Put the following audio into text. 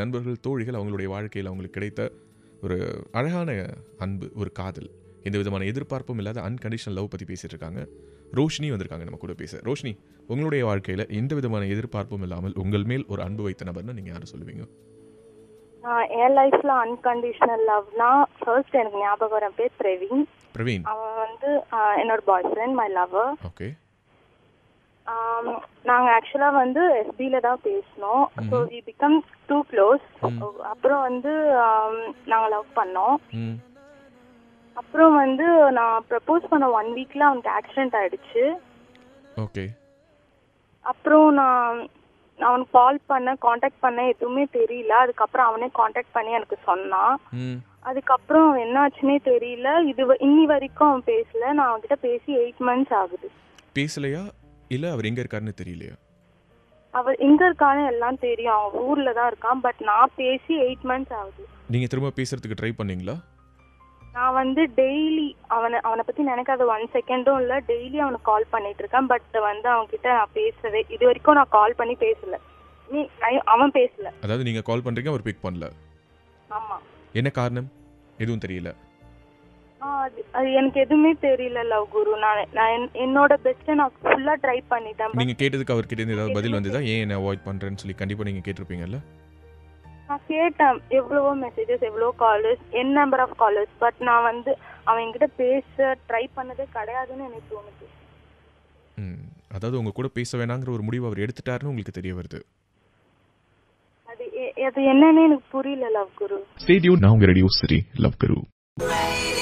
நண்பர்கள் தோழிகள் அவங்களுடைய வாழ்க்கையில் அவங்களுக்கு கிடைத்த ஒரு அழகான அன்பு ஒரு காதல் எந்த விதமான எதிர்பார்ப்பும் இல்லாத அன்கண்டிஷனல் லவ் பற்றி பேசிட்டு இருக்காங்க ரோஷினி வந்திருக்காங்க நம்ம கூட பேச ரோஷினி உங்களுடைய வாழ்க்கையில் எந்த விதமான எதிர்பார்ப்பும் இல்லாமல் உங்கள் மேல் ஒரு அன்பு வைத்த நபர்னு நீங்கள் யாரை சொல்லுவீங்க நான் என் லைஃப்ல அன்கண்டிஷனல் லவ்னா ஃபர்ஸ்ட் எனக்கு ஞாபகம் வர பேர் பிரவீன் பிரவீன் அவன் வந்து ஆஹ், என்னோட boyfriend my lover okay நாங்க ஆக்சுவலா வந்து எஸ்பில தான் பேசினோம் so we become too close அப்புறம் வந்து ஆம், நாங்க லவ் பண்ணோம் ம் அப்புறம் வந்து நான் ப்ரப்போஸ் பண்ண ஒன் வீக்ல அவனுக்கு ஆக்சிடென்ட் ஆயிடுச்சு ஓகே அப்புறம் நான் நான் அவனுக்கு கால் பண்ண காண்டாக்ட் பண்ண எதுவுமே தெரியல அதுக்கப்புறம் அவனே காண்டாக்ட் பண்ணி எனக்கு சொன்னான் ம் அதுக்கப்புறம் அவன் என்ன ஆச்சுன்னே தெரியல இது வ- இன்னி வரைக்கும் அவன் பேசல நான் அவன்கிட்ட பேசி எயிட் மந்த்ஸ் ஆகுது பேசலையா இல்லை அவர் எங்கே இருக்காருன்னு தெரியலையா அவர் எங்க இருக்கான்னு எல்லாம் தெரியும் அவன் ஊர்ல தான் இருக்கான் பட் நான் பேசி எயிட் மந்த்ஸ் ஆகுது நீங்கள் திரும்ப பேசுறதுக்கு ட்ரை பண்ணீங்களா நான் வந்து டெய்லி அவனை அவனை பத்தி நினைக்காத ஒன் செகண்டும் இல்ல டெய்லி அவனுக்கு கால் பண்ணிட்டு இருக்கேன் பட் வந்து அவன்கிட்ட நான் பேசவே இது வரைக்கும் நான் கால் பண்ணி பேசல நீ ஐ- அவன் பேசல அதாவது நீங்கள் கால் பண்ணுறீங்க அவர் பிக் பண்ணல ஆமா என்ன காரணம் எதுவும் தெரியல ஆ, அது அது எனக்கு எதுவுமே தெரியல லவ் குரு நான் நான் என்- என்னோட பெஸ்ட்டை நான் ஃபுல்லா ட்ரை பண்ணிட்டேன் but நீங்கள் கேட்டதுக்கு அவர்கிட்ட இருந்து ஏதாவது பதில் வந்ததா ஏன் என்ன அவாய்ட் பண்ணுறேன்னு சொல்லி கண்டிப்பாக நீங்கள் கேட்டிருப்பீங்கல்ல நான் கேட்டேன் எவ்வளவோ மெசேஜஸ் எவ்வளவோ காலர்ஸ் என் நம்பர் ஆஃப் காலர்ஸ் பட் நான் வந்து அவன் என்கிட்ட பேச ட்ரை பண்ணதே கிடையாதுன்னு எனக்கு தோணுது ம் அதாவது உங்கள் கூட பேச வேணாங்கிற ஒரு முடிவு அவர் எடுத்துட்டாருன்னு உங்களுக்கு தெரிய வருது அது எ- அது என்னன்னு எனக்கு புரியல லவ் குரு ஸ்டேடியூ நான் உங்கள் ரேடியோ சிரி லவ் கரு Radio